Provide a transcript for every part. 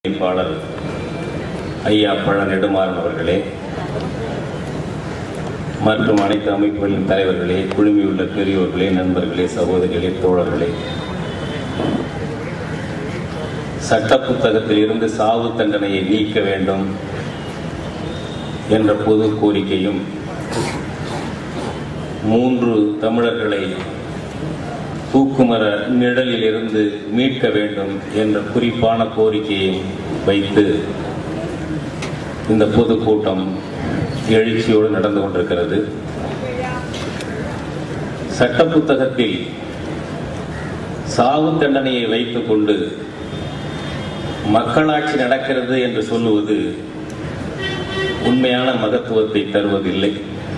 அமைப்பாளர் ஐயா பழ நெடுமாறன் அவர்களே மற்றும் அனைத்து அமைப்புகளின் தலைவர்களே குழுமியுள்ள பெரியோர்களே நண்பர்களே சகோதரிகளே தோழர்களே சட்ட புத்தகத்தில் இருந்து சாவு தண்டனையை நீக்க வேண்டும் என்ற பொது கோரிக்கையும் மூன்று தமிழர்களை தூக்குமர நிழலில் இருந்து மீட்க வேண்டும் என்ற குறிப்பான கோரிக்கையை வைத்து இந்த பொதுக்கூட்டம் எழுச்சியோடு நடந்து கொண்டிருக்கிறது சட்ட புத்தகத்தில் சாவு தண்டனையை வைத்துக் கொண்டு மக்களாட்சி நடக்கிறது என்று சொல்லுவது உண்மையான மகத்துவத்தை தருவதில்லை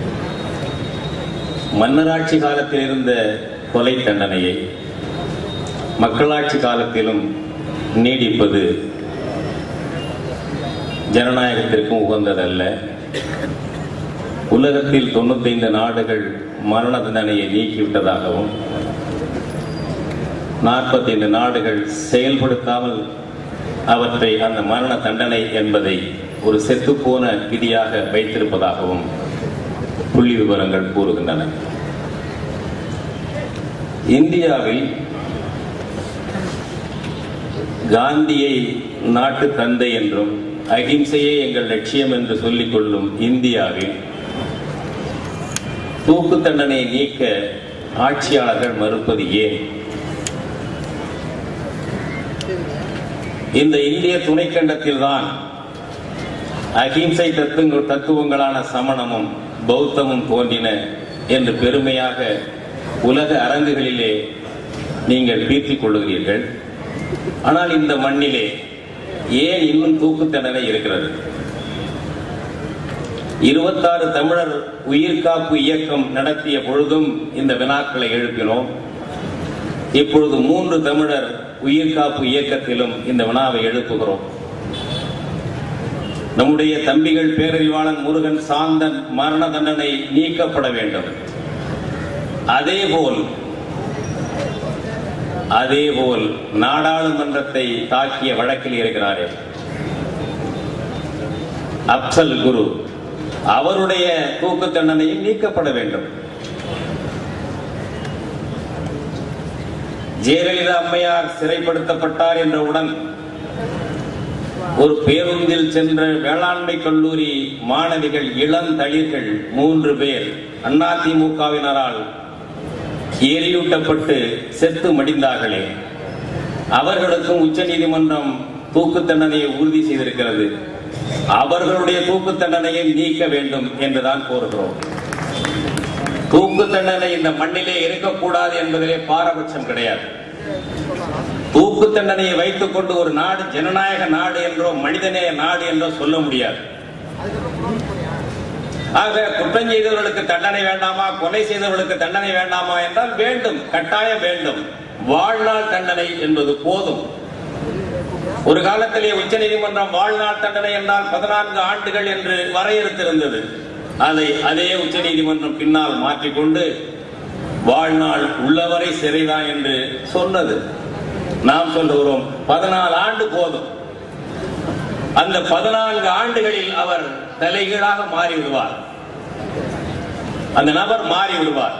மன்னராட்சி காலத்தில் இருந்த கொலை தண்டனையை மக்களாட்சி காலத்திலும் நீடிப்பது ஜனநாயகத்திற்கும் உகந்ததல்ல உலகத்தில் தொண்ணூத்தைந்து நாடுகள் மரண தண்டனையை நீக்கிவிட்டதாகவும் நாற்பத்தைந்து நாடுகள் செயல்படுத்தாமல் அவற்றை அந்த மரண தண்டனை என்பதை ஒரு செத்துப்போன விதியாக வைத்திருப்பதாகவும் புள்ளி விவரங்கள் கூறுகின்றன இந்தியாவில் காந்தியை நாட்டு தந்தை என்றும் அகிம்சையே எங்கள் லட்சியம் என்று சொல்லிக் கொள்ளும் இந்தியாவில் தூக்கு தண்டனை நீக்க ஆட்சியாளர்கள் மறுப்பது ஏன் இந்த இந்திய துணைக்கண்டத்தில் தான் அகிம்சை தத்துவங்கள் தத்துவங்களான சமணமும் பௌத்தமும் தோன்றின என்று பெருமையாக உலக அரங்குகளிலே நீங்கள் பீர்த்திக் கொள்ளுகிறீர்கள் ஆனால் இந்த மண்ணிலே ஏன் இன்னும் தூக்கு தண்டனை இருக்கிறது இருபத்தாறு தமிழர் உயிர்காப்பு இயக்கம் நடத்திய பொழுதும் இந்த வினாக்களை எழுப்பினோம் இப்பொழுது மூன்று தமிழர் உயிர்காப்பு இயக்கத்திலும் இந்த வினாவை எழுப்புகிறோம் நம்முடைய தம்பிகள் பேரறிவாளன் முருகன் சாந்தன் மரண தண்டனை நீக்கப்பட வேண்டும் அதேபோல் அதேபோல் நாடாளுமன்றத்தை தாக்கிய வழக்கில் இருக்கிறாரே அப்சல் குரு அவருடைய தூக்கு தண்டனையும் நீக்கப்பட வேண்டும் ஜெயலலிதா அம்மையார் சிறைப்படுத்தப்பட்டார் என்றவுடன் ஒரு பேருந்தில் சென்ற வேளாண்மை கல்லூரி மாணவிகள் இளந்தளிர்கள் மூன்று பேர் அதிமுகவினரால் எரியூட்டப்பட்டு செத்து மடிந்தார்களே அவர்களுக்கும் உச்ச நீதிமன்றம் தூக்கு தண்டனையை உறுதி செய்திருக்கிறது அவர்களுடைய தூக்கு தண்டனையை நீக்க வேண்டும் என்றுதான் கோருகிறோம் தூக்கு தண்டனை இந்த மண்ணிலே இருக்கக்கூடாது என்பதிலே பாரபட்சம் கிடையாது தூக்கு தண்டனையை வைத்துக் கொண்டு ஒரு நாடு ஜனநாயக நாடு என்றோ மனிதநேய நாடு என்றோ சொல்ல முடியாது ஆக குற்றம் செய்தவர்களுக்கு தண்டனை வேண்டாமா கொலை செய்தவர்களுக்கு தண்டனை வேண்டாமா என்றால் வேண்டும் கட்டாயம் வேண்டும் வாழ்நாள் தண்டனை என்பது போதும் ஒரு காலத்திலே உச்ச நீதிமன்றம் வாழ்நாள் தண்டனை என்றால் பதினான்கு ஆண்டுகள் என்று வரையறுத்திருந்தது அதை அதே உச்ச நீதிமன்றம் பின்னால் மாற்றிக்கொண்டு வாழ்நாள் உள்ளவரை சிறைதான் என்று சொன்னது நாம் சொல்லுகிறோம் பதினாலு ஆண்டு போதும் அந்த பதினான்கு ஆண்டுகளில் அவர் தலைகீழாக மாறி விடுவார் அந்த நபர் மாறி விடுவார்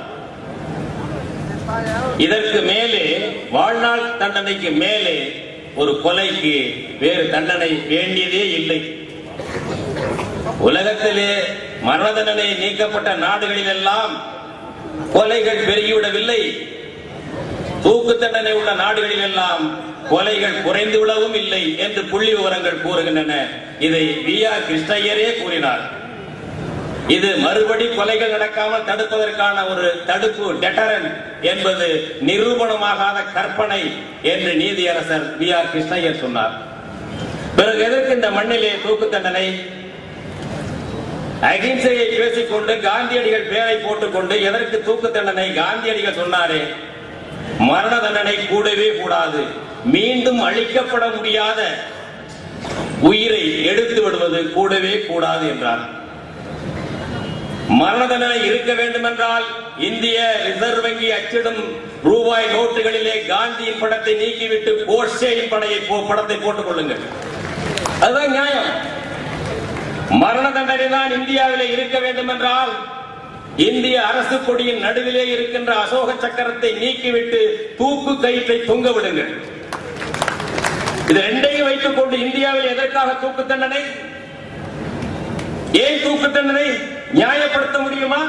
இதற்கு மேலே வாழ்நாள் தண்டனைக்கு மேலே ஒரு கொலைக்கு வேறு தண்டனை வேண்டியதே இல்லை உலகத்திலே மரண தண்டனை நீக்கப்பட்ட நாடுகளில் எல்லாம் கொலைகள் பெருகிவிடவில்லை தூக்கு தண்டனை உள்ள நாடுகளில் எல்லாம் கொலைகள் குறைந்து விடவும் இல்லை என்று புள்ளி விவரங்கள் கூறுகின்றன இதை வி ஆர் கிருஷ்ணய்யரே கூறினார் இது மறுபடி கொலைகள் நடக்காமல் தடுப்பதற்கான ஒரு தடுப்பு டெட்டரன் என்பது நிரூபணமாகாத கற்பனை என்று நீதியரசர் வி ஆர் கிருஷ்ணய்யர் சொன்னார் பிறகு எதற்கு இந்த மண்ணிலே தூக்கு தண்டனை அகிம்சையை பேசிக்கொண்டு காந்தியடிகள் பேரை போட்டுக்கொண்டு எதற்கு தூக்கு தண்டனை காந்தியடிகள் சொன்னாரே மரண தண்டனை கூடவே கூடாது மீண்டும் அழிக்கப்பட முடியாத உயிரை எடுத்து விடுவது கூடவே கூடாது என்றார் மரண தண்டனை இருக்க வேண்டும் என்றால் இந்திய ரிசர்வ் வங்கி அச்சிடும் ரூபாய் நோட்டுகளிலே காந்தியின் படத்தை நீக்கிவிட்டு கோட்சேயின் படையை போ- படத்தை போட்டுக் கொள்ளுங்கள் அதுதான் நியாயம் மரண தண்டனை தான் இந்தியாவிலே இருக்க வேண்டும் என்றால் இந்திய அரசு கொடியின் நடுவிலே இருக்கின்ற அசோக சக்கரத்தை நீக்கிவிட்டு தூக்கு கயிற்றை தொங்க விடுங்கள் இது ரெண்டையும் வைத்துக் கொண்டு இந்தியாவில் எதற்காக தூக்கு தண்டனை ஏன் தூக்கு தண்டனை நியாயப்படுத்த முடியுமா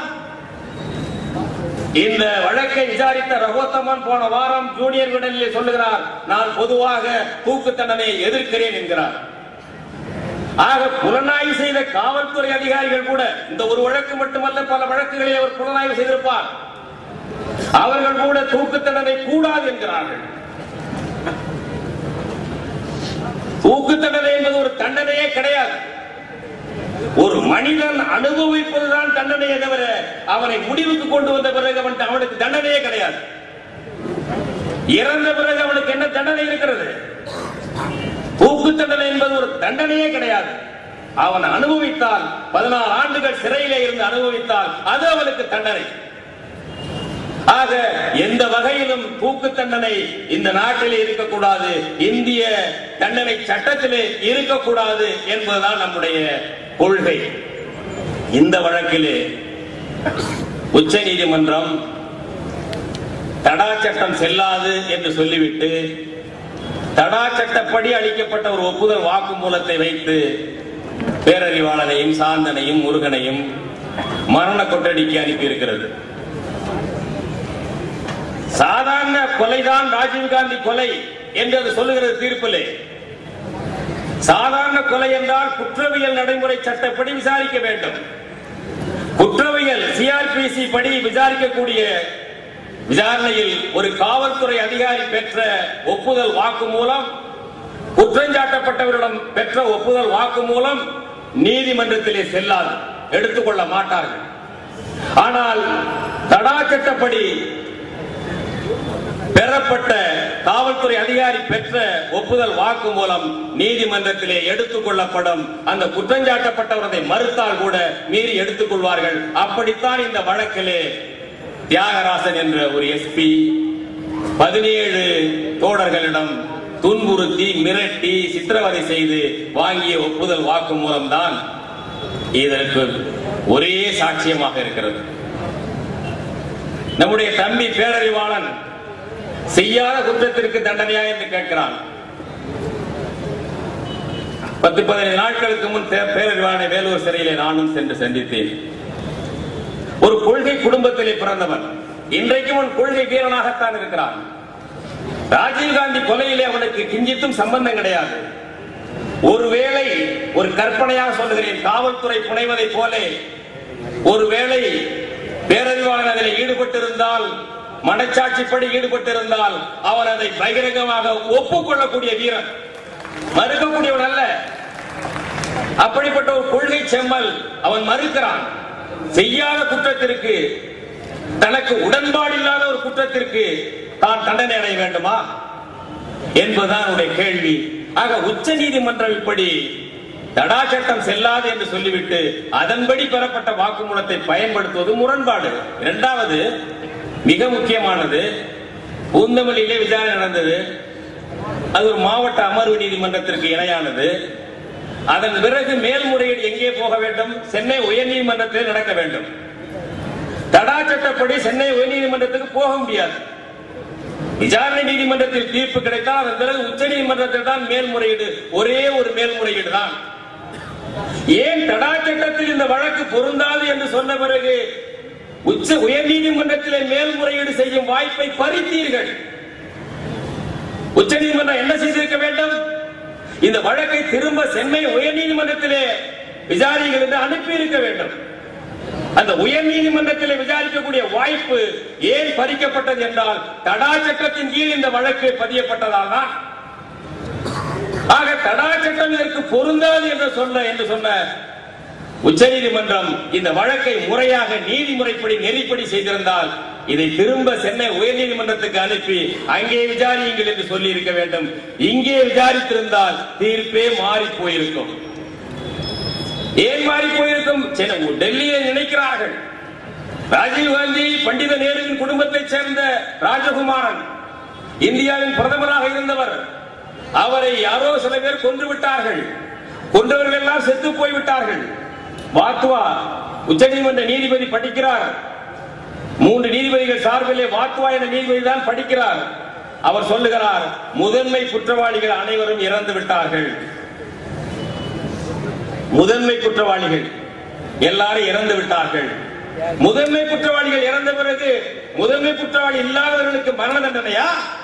இந்த வழக்கை விசாரித்த ரகோத்தமன் போன வாரம் ஜூனியர் விடலிலே சொல்லுகிறார் நான் பொதுவாக தூக்கு தண்டனையை எதிர்க்கிறேன் என்கிறார் ஆக புலனாய்வு செய்த காவல்துறை அதிகாரிகள் கூட இந்த ஒரு வழக்கு மட்டுமல்ல பல வழக்குகளை அவர் புலனாய்வு செய்திருப்பார் அவர்கள் கூட தூக்கு தண்டனை கூடாது என்கிறார்கள் தூக்கு தண்டனை என்பது ஒரு தண்டனையே கிடையாது ஒரு மனிதன் அனுபவிப்பதுதான் தண்டனையே தவிர அவனை முடிவுக்கு கொண்டு வந்த பிறகு அவன் அவனுக்கு தண்டனையே கிடையாது இறந்த பிறகு அவனுக்கு என்ன தண்டனை இருக்கிறது தூக்கு தண்டனை என்பது ஒரு தண்டனையே கிடையாது அவன் அனுபவித்தால் பதினாறு ஆண்டுகள் சிறையிலே இருந்து அனுபவித்தால் அது அவனுக்கு தண்டனை ஆக எந்த வகையிலும் தூக்கு தண்டனை இந்த நாட்டிலே இருக்கக்கூடாது இந்திய தண்டனை சட்டத்திலே இருக்கக்கூடாது என்பதுதான் நம்முடைய கொள்கை இந்த வழக்கிலே உச்ச நீதிமன்றம் தடா சட்டம் செல்லாது என்று சொல்லிவிட்டு தடா சட்டப்படி அளிக்கப்பட்ட ஒரு ஒப்புதல் வாக்குமூலத்தை வைத்து பேரறிவாளனையும் சாந்தனையும் முருகனையும் மரண கொட்டடிக்கு அனுப்பியிருக்கிறது சாதாரண கொலைதான் ராஜீவ்காந்தி கொலை என்று அது சொல்லுகிறது தீர்ப்பிலே சாதாரண கொலை என்றால் குற்றவியல் நடைமுறை சட்டப்படி விசாரிக்க வேண்டும் குற்றவியல் சிஆர்பிசி படி விசாரிக்கக்கூடிய விசாரணையில் ஒரு காவல்துறை அதிகாரி பெற்ற ஒப்புதல் வாக்கு மூலம் குற்றஞ்சாட்டப்பட்டவரிடம் பெற்ற ஒப்புதல் வாக்கு மூலம் நீதிமன்றத்திலே செல்லாது எடுத்துக்கொள்ள மாட்டார்கள் ஆனால் தடா சட்டப்படி பெறப்பட்ட காவல்துறை அதிகாரி பெற்ற ஒப்புதல் வாக்கு மூலம் நீதிமன்றத்திலே எடுத்துக் கொள்ளப்படும் அந்த குற்றஞ்சாட்டப்பட்டவரதை மறுத்தால் கூட மீறி எடுத்துக் கொள்வார்கள் அப்படித்தான் இந்த வழக்கிலே தியாகராசன் என்ற ஒரு எஸ்பி பதினேழு தோழர்களிடம் துன்புறுத்தி மிரட்டி சித்திரவதை செய்து வாங்கிய ஒப்புதல் வாக்கு மூலம்தான் இதற்கு ஒரே சாட்சியமாக இருக்கிறது நம்முடைய தம்பி பேரறிவாளன் செய்யாத குற்றத்திற்கு தண்டனையா என்று கேட்கிறான் பத்து பதினைந்து நாட்களுக்கு முன் பே- பேரறிவாளனை வேலூர் சிறையிலே நானும் சென்று சந்தித்தேன் ஒரு கொள்கை குடும்பத்திலே பிறந்தவன் இன்றைக்கும் அவன் கொள்கை வீரனாகத்தான் இருக்கிறான் ராஜீவ்காந்தி கொலையிலே அவனுக்கு கிஞ்சித்தும் சம்பந்தம் கிடையாது ஒருவேளை ஒரு கற்பனையாக சொல்லுகிறேன் காவல்துறை புனைவதை போலே ஒருவேளை பேரறிவாளன் அதில் ஈடுபட்டிருந்தால் மனச்சாட்சிப்படி ஈடுபட்டிருந்தால் அவன் அதை பகிரங்கமாக ஒப்புக்கொள்ளக்கூடிய வீரன் மறுக்கக்கூடியவன் அல்ல அப்படிப்பட்ட ஒரு கொள்கை செம்மல் அவன் மறுக்கிறான் செய்யாத குற்றத்திற்கு தனக்கு உடன்பாடு இல்லாத ஒரு குற்றத்திற்கு தான் தண்டனை அடைய வேண்டுமா என்பதுதான் அவருடைய கேள்வி ஆக உச்ச நீதிமன்றம் இப்படி தடா சட்டம் செல்லாது என்று சொல்லிவிட்டு அதன்படி பெறப்பட்ட வாக்குமூலத்தை பயன்படுத்துவது முரண்பாடு இரண்டாவது மிக முக்கியமானது பூந்தமல்லியிலே விசாரணை நடந்தது அது ஒரு மாவட்ட அமர்வு நீதிமன்றத்திற்கு இணையானது அதன் பிறகு மேல்முறையீடு எங்கே போக வேண்டும் சென்னை உயர்நீதிமன்றத்தில் நடக்க வேண்டும் தடா சட்டப்படி சென்னை உயர்நீதிமன்றத்துக்கு போக முடியாது விசாரணை நீதிமன்றத்தில் தீர்ப்பு கிடைத்தால் அதன் பிறகு உச்ச நீதிமன்றத்தில் தான் மேல்முறையீடு ஒரே ஒரு மேல்முறையீடு தான் ஏன் தடா சட்டத்தில் இந்த வழக்கு பொருந்தாது என்று சொன்ன பிறகு உச்ச உயர்நீதிமன்றத்திலே மேல்முறையீடு செய்யும் வாய்ப்பை பறித்தீர்கள் உச்சநீதிமன்றம் என்ன செய்திருக்க வேண்டும் இந்த வழக்கை திரும்ப சென்னை உயர்நீதிமன்றத்திலே விசாரிங்கள் என்று அனுப்பி இருக்க வேண்டும் அந்த உயர்நீதிமன்றத்திலே விசாரிக்கக்கூடிய வாய்ப்பு ஏன் பறிக்கப்பட்டது என்றால் தடா சட்டத்தின் கீழ் இந்த வழக்கு பதியப்பட்டதால் தான் ஆக தடா சட்டம் இதற்கு பொருந்தாது என்று சொன்ன என்று சொன்ன உச்சநீதிமன்றம் இந்த வழக்கை முறையாக நீதிமுறைப்படி நெறிப்படி செய்திருந்தால் இதை திரும்ப சென்னை உயர்நீதிமன்றத்துக்கு அனுப்பி அங்கே விசாரியுங்கள் என்று சொல்லி இருக்க வேண்டும் இங்கே விசாரித்திருந்தால் தீர்ப்பே மாறி போயிருக்கும் ஏன் மாறி போயிருக்கும் சென்னை- டெல்லியை நினைக்கிறார்கள் ராஜீவ்காந்தி பண்டித நேருவின் குடும்பத்தைச் சேர்ந்த ராஜகுமாரன் இந்தியாவின் பிரதமராக இருந்தவர் அவரை யாரோ சில பேர் கொன்று விட்டார்கள் கொன்றவர்கள் எல்லாம் செத்து போய்விட்டார்கள் வாத்துவா உச்சநீதிமன்ற நீதிபதி படிக்கிறார் மூன்று நீதிபதிகள் சார்பிலே வாத்துவா என்ற நீதிபதி தான் படிக்கிறார் அவர் சொல்லுகிறார் முதன்மை குற்றவாளிகள் அனைவரும் இறந்து விட்டார்கள் முதன்மை குற்றவாளிகள் எல்லாரும் இறந்து விட்டார்கள் முதன்மை குற்றவாளிகள் இறந்த பிறகு முதன்மை குற்றவாளி இல்லாதவர்களுக்கு மரண தண்டனையா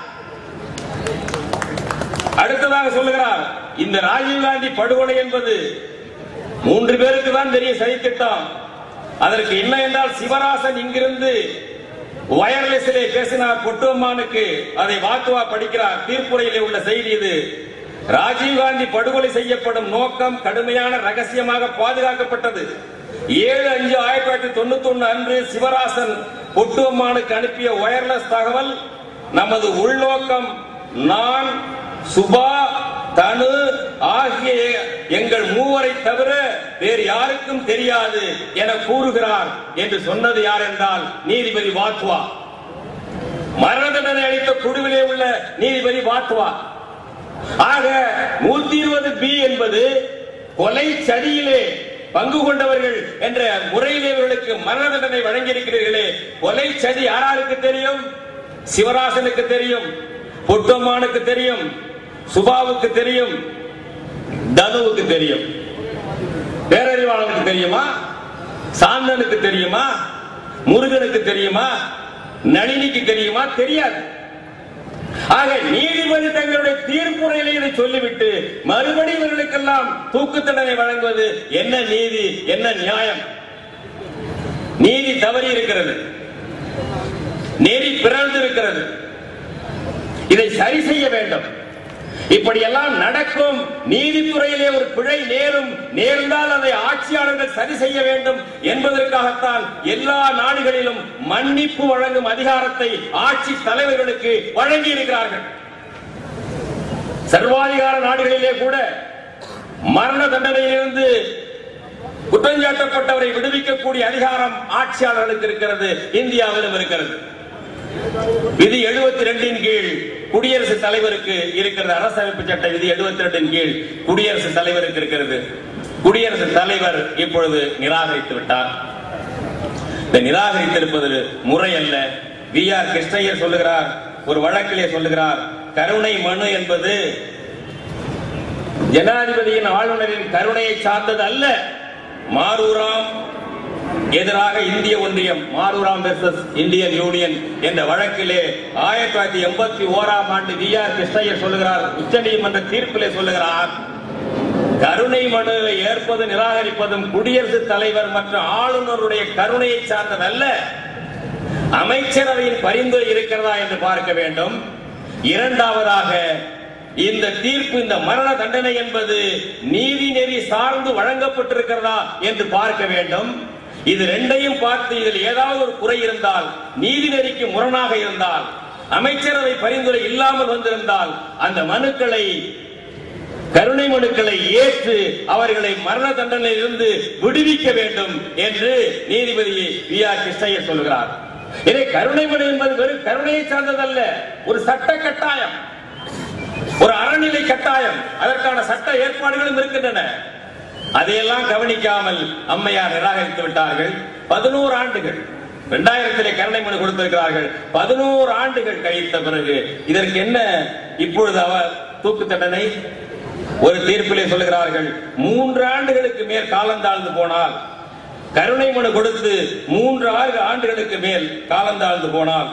அடுத்ததாக சொல்லுகிறார் இந்த ராஜீவ்காந்தி படுகொலை என்பது மூன்று பேருக்கு தான் தெரிய சதித்திட்டம் அதற்கு என்ன என்றால் சிவராசன் இங்கிருந்து வயர்லெஸிலே பேசினார் பொட்டுவம்மானுக்கு அதை வாத்துவா படிக்கிறார் தீர்ப்புரையிலே உள்ள செய்தி இது ராஜீவ்காந்தி படுகொலை செய்யப்படும் நோக்கம் கடுமையான ரகசியமாக பாதுகாக்கப்பட்டது ஏழு அஞ்சு ஆயிரத்தி தொள்ளாயிரத்தி தொண்ணூத்தி ஒண்ணு அன்று சிவராசன் பொட்டுவம்மானுக்கு அனுப்பிய ஒயர்லெஸ் தகவல் நமது உள்நோக்கம் நான் சுபா தனு ஆகிய எங்கள் மூவரை தவிர வேறு யாருக்கும் தெரியாது என கூறுகிறார் என்று சொன்னது யார் என்றால் நீதிபதி வாத்துவா மரண தண்டனை அளித்த குழுவிலே உள்ள நீதிபதி வாத்துவா ஆக நூத்தி இருபது பி என்பது கொலை சதியிலே பங்கு கொண்டவர்கள் என்ற முறையிலே இவர்களுக்கு மரண தண்டனை வழங்கியிருக்கிறீர்களே கொலை சதி யாராருக்கு தெரியும் சிவராசனுக்கு தெரியும் பொட்டம்மானுக்கு தெரியும் சுபாவுக்கு தெரியும் தனுவுக்கு தெரியும் பேரறிவாளனுக்கு தெரியுமா சாந்தனுக்கு தெரியுமா முருகனுக்கு தெரியுமா நளினிக்கு தெரியுமா தெரியாது ஆக நீதிபதி தங்களுடைய தீர்ப்புரையிலே இதை சொல்லிவிட்டு மறுபடியும் இவர்களுக்கெல்லாம் தூக்கு தண்டனை வழங்குவது என்ன நீதி என்ன நியாயம் நீதி தவறி இருக்கிறது நெறி பிறழ்ந்து இருக்கிறது இதை சரி செய்ய வேண்டும் இப்படியெல்லாம் நடக்கும் நீதித்துறையிலே ஒரு பிழை நேரும் நேர்ந்தால் அதை ஆட்சியாளர்கள் சரி செய்ய வேண்டும் என்பதற்காகத்தான் எல்லா நாடுகளிலும் மன்னிப்பு வழங்கும் அதிகாரத்தை ஆட்சி தலைவர்களுக்கு வழங்கி இருக்கிறார்கள் சர்வாதிகார நாடுகளிலே கூட மரண தண்டனையிலிருந்து குற்றஞ்சாட்டப்பட்டவரை விடுவிக்கக்கூடிய அதிகாரம் ஆட்சியாளர்களுக்கு இருக்கிறது இந்தியாவிலும் இருக்கிறது விதி எழுபத்தி ரெண்டின் கீழ் குடியரசுத் தலைவருக்கு இருக்கிறது அரசமைப்பு சட்ட விதி எழுபத்தி ரெண்டின் கீழ் குடியரசுத் தலைவருக்கு இருக்கிறது குடியரசுத் தலைவர் இப்பொழுது நிராகரித்து விட்டார் இந்த நிராகரித்திருப்பது முறை அல்ல வி ஆர் கிருஷ்ணய்யர் சொல்லுகிறார் ஒரு வழக்கிலே சொல்லுகிறார் கருணை மனு என்பது ஜனாதிபதியின் ஆளுநரின் கருணையை சார்ந்தது அல்ல மாரூராம் எதிராக இந்திய ஒன்றியம் மாரூராம் வெர்சஸ் இந்தியன் யூனியன் என்ற வழக்கிலே ஆயிரத்தி தொள்ளாயிரத்தி எண்பத்தி ஓராம் ஆண்டு வி ஆர் கிருஷ்ணய்யர் சொல்லுகிறார் உச்சநீதிமன்ற தீர்ப்பிலே சொல்லுகிறார் கருணை மனுவை ஏற்பது நிராகரிப்பதும் குடியரசுத் தலைவர் மற்றும் ஆளுநருடைய கருணையை சார்ந்ததல்ல அமைச்சரவையின் பரிந்துரை இருக்கிறதா என்று பார்க்க வேண்டும் இரண்டாவதாக இந்த தீர்ப்பு இந்த மரண தண்டனை என்பது நீதி நெறி சார்ந்து வழங்கப்பட்டிருக்கிறதா என்று பார்க்க வேண்டும் இது ரெண்டையும் பார்த்து இதில் ஏதாவது ஒரு குறை இருந்தால் நீதி நெறிக்கு முரணாக இருந்தால் அமைச்சரவை பரிந்துரை இல்லாமல் வந்திருந்தால் அந்த மனுக்களை கருணை மனுக்களை ஏற்று அவர்களை மரண தண்டனையில் இருந்து விடுவிக்க வேண்டும் என்று நீதிபதி வி ஆர் கிருஷ்ணய்யர் சொல்கிறார் இதை கருணை மனு என்பது வெறும் கருணையை சார்ந்ததல்ல ஒரு சட்ட கட்டாயம் ஒரு அறநிலை கட்டாயம் அதற்கான சட்ட ஏற்பாடுகளும் இருக்கின்றன அதையெல்லாம் கவனிக்காமல் அம்மையார் நிராகரித்து விட்டார்கள் பதினோரு ஆண்டுகள் இரண்டாயிரத்திலே கருணை மனு கொடுத்திருக்கிறார்கள் பதினோரு ஆண்டுகள் கழித்த பிறகு இதற்கு என்ன இப்பொழுது அவர் தூக்கு தண்டனை ஒரு தீர்ப்பிலே சொல்லுகிறார்கள் மூன்று ஆண்டுகளுக்கு மேல் காலந்தாழ்ந்து போனால் கருணை மனு கொடுத்து மூன்று ஆறு ஆண்டுகளுக்கு மேல் காலந்தாழ்ந்து போனால்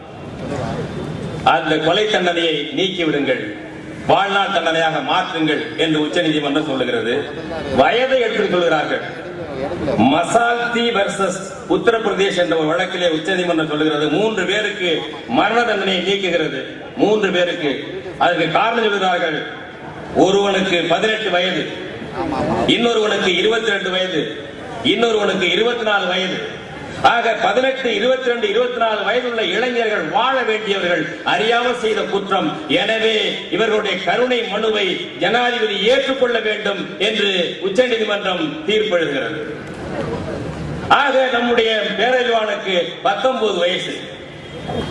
அந்த கொலை தண்டனையை நீக்கி விடுங்கள் வாழ்நாள் தண்டனையாக மாற்றுங்கள் என்று உச்சநீதிமன்றம் சொல்லுகிறது வயதை எடுத்து சொல்கிறார்கள் மசால்தி வர்சஸ் உத்தரப்பிரதேஷ் என்ற ஒரு வழக்கிலே உச்சநீதிமன்றம் சொல்லுகிறது மூன்று பேருக்கு மரண தண்டனையை நீக்குகிறது மூன்று பேருக்கு அதற்கு காரணம் சொல்கிறார்கள் ஒருவனுக்கு பதினெட்டு வயது இன்னொருவனுக்கு இருபத்தி ரெண்டு வயது இன்னொருவனுக்கு இருபத்தி நாலு வயது ஆக பதினெட்டு இருபத்தி ரெண்டு இருபத்தி நாலு வயதுள்ள இளைஞர்கள் வாழ வேண்டியவர்கள் அறியாமல் செய்த குற்றம் எனவே இவர்களுடைய கருணை மனுவை ஜனாதிபதி ஏற்றுக்கொள்ள வேண்டும் என்று உச்சநீதிமன்றம் தீர்ப்பெழுகிறது ஆக நம்முடைய பேரறிவானுக்கு பத்தொன்பது வயசு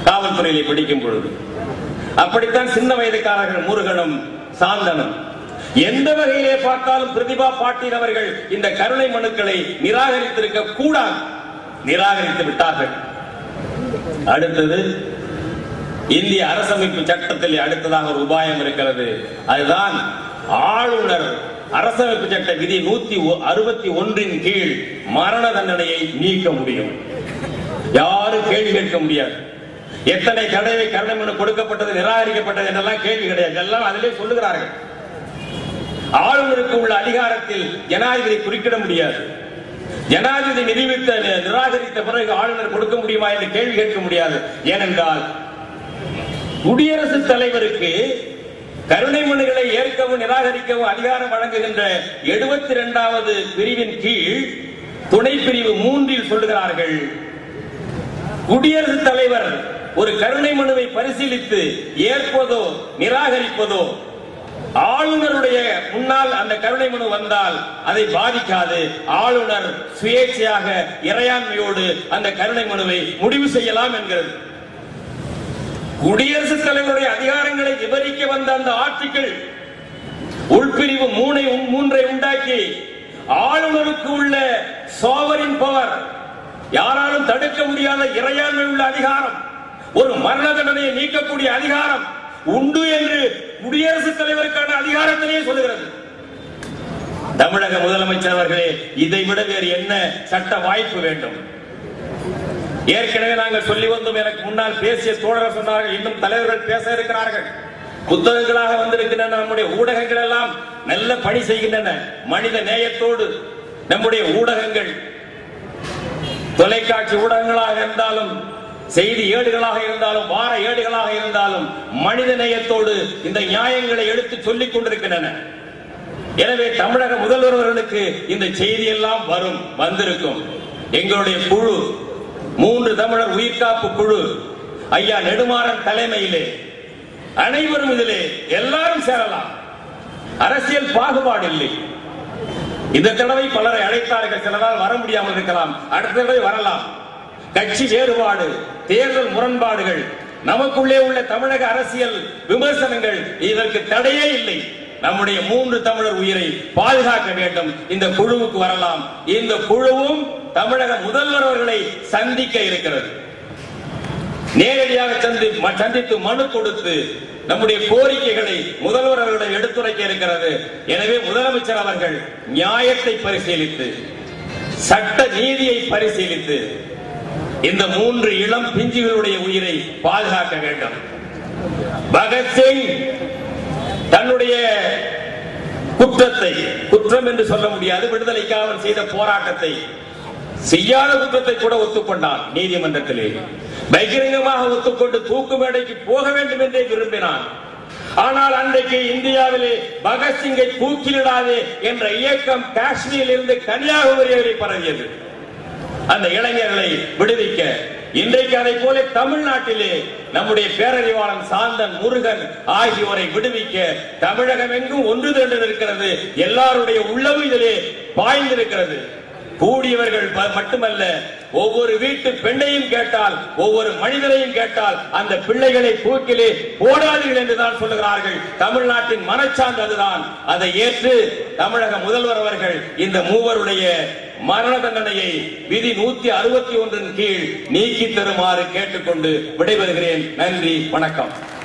காவல்துறையிலே பிடிக்கும் பொழுது அப்படித்தான் சின்ன வயதுக்காரர்கள் முருகனும் சாந்தனும் எந்த வகையிலே பார்த்தாலும் பிரதிபா பாட்டீல் அவர்கள் இந்த கருணை மனுக்களை நிராகரித்திருக்க கூடாது நிராகரித்து விட்டார்கள் அடுத்தது இந்திய அரசமைப்பு சட்டத்தில் அடுத்ததாக ஒரு உபாயம் இருக்கிறது அதுதான் ஆளுநர் அரசமைப்பு சட்ட விதி நூத்தி அறுபத்தி ஒன்றின் கீழ் மரண தண்டனையை நீக்க முடியும் யாரும் கேள்வி கேட்க முடியாது எத்தனை தடவை கருணை மனு கொடுக்கப்பட்டது நிராகரிக்கப்பட்டது என்றெல்லாம் கேள்வி கிடையாது எல்லாம் அதிலே சொல்லுகிறார்கள் ஆளுநருக்கு உள்ள அதிகாரத்தில் ஜனாதிபதி குறுக்கிட முடியாது ஜனாதிபதி நிரூபித்த நிராகரித்த பிறகு ஆளுநர் கொடுக்க முடியுமா என்று கேள்வி கேட்க முடியாது ஏனென்றால் குடியரசுத் தலைவருக்கு கருணை மனுகளை ஏற்கவும் நிராகரிக்கவும் அதிகாரம் வழங்குகின்ற எழுபத்தி இரண்டாவது பிரிவின் கீழ் துணை பிரிவு மூன்றில் சொல்லுகிறார்கள் குடியரசுத் தலைவர் ஒரு கருணை மனுவை பரிசீலித்து ஏற்பதோ நிராகரிப்பதோ ஆளுநருடைய முன்னால் அந்த கருணை மனு வந்தால் அதை பாதிக்காது ஆளுநர் சுயேட்சையாக இறையாண்மையோடு அந்த கருணை மனுவை முடிவு செய்யலாம் என்கிறது குடியரசுத் தலைவருடைய அதிகாரங்களை விவரிக்க வந்த அந்த ஆட்சிகள் உள்பிரிவு மூனை மூன்றை உண்டாக்கி ஆளுநருக்கு உள்ள சோவரின் பவர் யாராலும் தடுக்க முடியாத இறையாண்மை உள்ள அதிகாரம் ஒரு மரண தண்டனையை நீக்கக்கூடிய அதிகாரம் உண்டு என்று குடியரசுத் தலைவருக்கான அதிகாரத்திலேயே சொல்லுகிறது தமிழக முதலமைச்சர் அவர்களே இதை விட வேறு என்ன சட்ட வாய்ப்பு வேண்டும் ஏற்கனவே நாங்கள் சொல்லி வந்தோம் எனக்கு முன்னால் பேசிய தோழர் சொன்னார்கள் இன்னும் தலைவர்கள் பேச இருக்கிறார்கள் புத்தகங்களாக வந்திருக்கின்றன நம்முடைய ஊடகங்கள் எல்லாம் நல்ல பணி செய்கின்றன மனித நேயத்தோடு நம்முடைய ஊடகங்கள் தொலைக்காட்சி ஊடகங்களாக இருந்தாலும் செய்தி ஏடுகளாக இருந்தாலும் வார ஏடுகளாக இருந்தாலும் மனித நேயத்தோடு இந்த நியாயங்களை எடுத்து சொல்லிக் கொண்டிருக்கின்றன எனவே தமிழக முதல்வர் அவர்களுக்கு இந்த செய்தி எல்லாம் வரும் வந்திருக்கும் எங்களுடைய குழு மூன்று தமிழர் உயிர்காப்பு குழு ஐயா நெடுமாறன் தலைமையிலே அனைவரும் இதிலே எல்லாரும் சேரலாம் அரசியல் பாகுபாடு இல்லை இந்த தடவை பலரை அழைத்தார்கள் சிலரால் வர முடியாமல் இருக்கலாம் அடுத்த தடவை வரலாம் கட்சி வேறுபாடு தேர்தல் முரண்பாடுகள் நமக்குள்ளே உள்ள தமிழக அரசியல் விமர்சனங்கள் இதற்கு தடையே இல்லை நம்முடைய மூன்று தமிழர் உயிரை பாதுகாக்க வேண்டும் இந்த குழுவுக்கு வரலாம் இந்த குழுவும் தமிழக முதல்வர் அவர்களை சந்திக்க இருக்கிறது நேரடியாக சந்தி சந்தித்து மனு கொடுத்து நம்முடைய கோரிக்கைகளை முதல்வர் அவர்களிடம் எடுத்துரைக்க இருக்கிறது எனவே முதலமைச்சர் அவர்கள் நியாயத்தை பரிசீலித்து சட்ட நீதியை பரிசீலித்து இந்த மூன்று இளம் பிஞ்சுகளுடைய உயிரை பாதுகாக்க வேண்டும் பகத்சிங் தன்னுடைய குற்றத்தை குற்றம் என்று சொல்ல முடியாது விடுதலைக்காக அவன் செய்த போராட்டத்தை செய்யாத குற்றத்தை கூட ஒத்துக்கொண்டான் நீதிமன்றத்திலே பகிரங்கமாக ஒத்துக்கொண்டு தூக்கு மேடைக்கு போக வேண்டும் என்றே விரும்பினான் ஆனால் அன்றைக்கு இந்தியாவிலே பகத்சிங்கை தூக்கிலிடாதே என்ற இயக்கம் காஷ்மீரில் இருந்து கன்னியாகுமரி வரை பரவியது அந்த இளைஞர்களை விடுவிக்க இன்றைக்கு அதை போல தமிழ்நாட்டிலே நம்முடைய பேரறிவாளன் சாந்தன் முருகன் ஆகியோரை விடுவிக்க தமிழகம் எங்கும் ஒன்று திரண்டு இருக்கிறது எல்லாருடைய உள்ளமும் இதிலே பாய்ந்திருக்கிறது கூடியவர்கள் ப- மட்டுமல்ல ஒவ்வொரு வீட்டு பெண்ணையும் கேட்டால் ஒவ்வொரு மனிதனையும் கேட்டால் அந்த பிள்ளைகளை தூக்கிலே போடாதீர்கள் என்றுதான் சொல்லுகிறார்கள் தமிழ்நாட்டின் மனச்சான்று அதுதான் அதை ஏற்று தமிழக முதல்வர் அவர்கள் இந்த மூவருடைய மரண தண்டனையை விதி நூத்தி அறுபத்தி ஒன்றின் கீழ் நீக்கி தருமாறு கேட்டுக்கொண்டு விடைபெறுகிறேன் நன்றி வணக்கம்